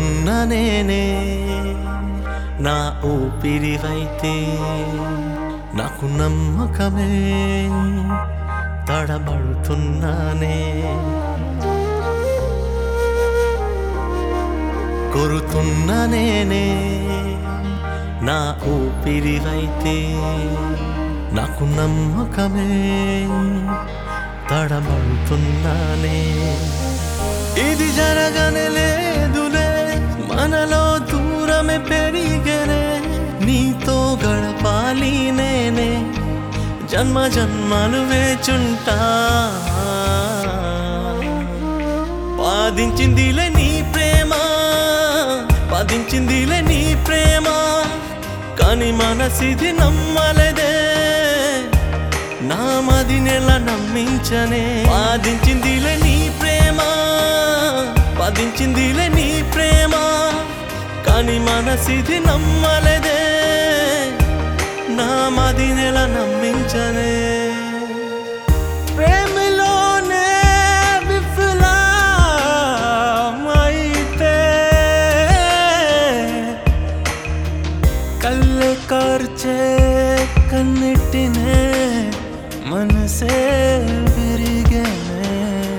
కోరుతున్న నేనే నా ఊపిరివైతే నాకు నమ్మకమే తడబడుతున్నానే కోరుతున్న నేనే నా ఊపిరివైతే నాకు నమ్మకమే తడబడుతున్నానే ఇది జరగనే లేదులే మనలో దూరమే పెరిగనే నీతో గడపాలి నేనే జన్మ జన్మలు వేచుంటా పాదించిందిలే నీ ప్రేమ పాదించిందిలే నీ ప్రేమ కానీ మనసిది నమ్మలేదే నా మది నెల నమ్మించనే పాదించిందిలే నీ ప్రేమ పాదించిందిలే నీ ప్రేమ కానీ మనసిది నమ్మలేదే నా మది నెల నమ్మించనే ప్రేమలోనే విఫలమైతే కళ్ళె కార్చే కన్నిటినే మనసే విరిగనే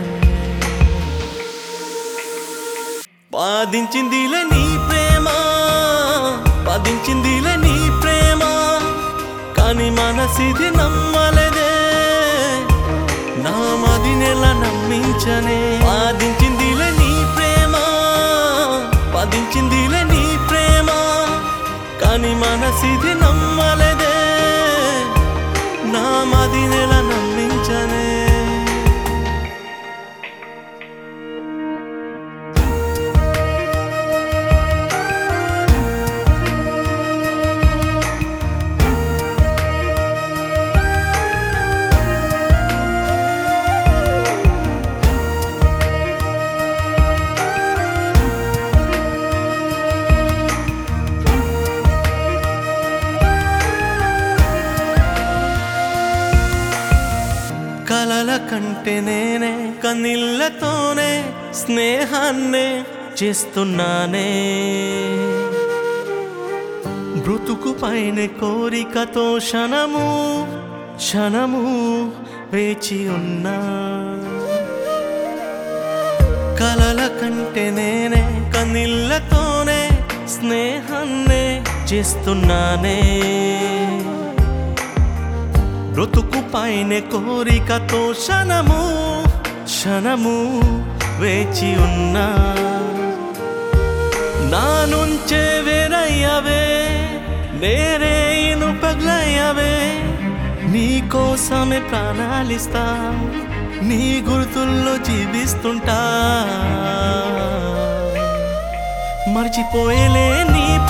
పాదించిందిలే నీ ప్రేమ పాదించిందిలే నీ ప్రేమ కానీ మనసిది నమ్మలేదే నా మది నెల నమ్మించనే పాదించిందిలే నీ ప్రేమ పాదించిందిలే నీ ప్రేమ కానీ మనసిది నమ్మలేదే నా మది నెల నమ్మించనే కలల కంటే నేనే కన్నీళ్ళతోనే స్నేహాన్నే చేస్తున్నానే బ్రతుకు పైన కోరికతో క్షణము క్షణము వేచి ఉన్నా కలల కంటే నేనే కన్నీళ్ళతోనే స్నేహాన్నే చేస్తున్నానే బ్రతుకు పైన కోరికతో క్షణము క్షణము వేచి ఉన్నా నా నుంచే వేరయ్యవే నేరే ఇను పగలయ్యవే నీ కోసమే ప్రాణాలిస్తా నీ గుర్తుల్లో జీవిస్తుంటా మర్చిపోయేలే నీ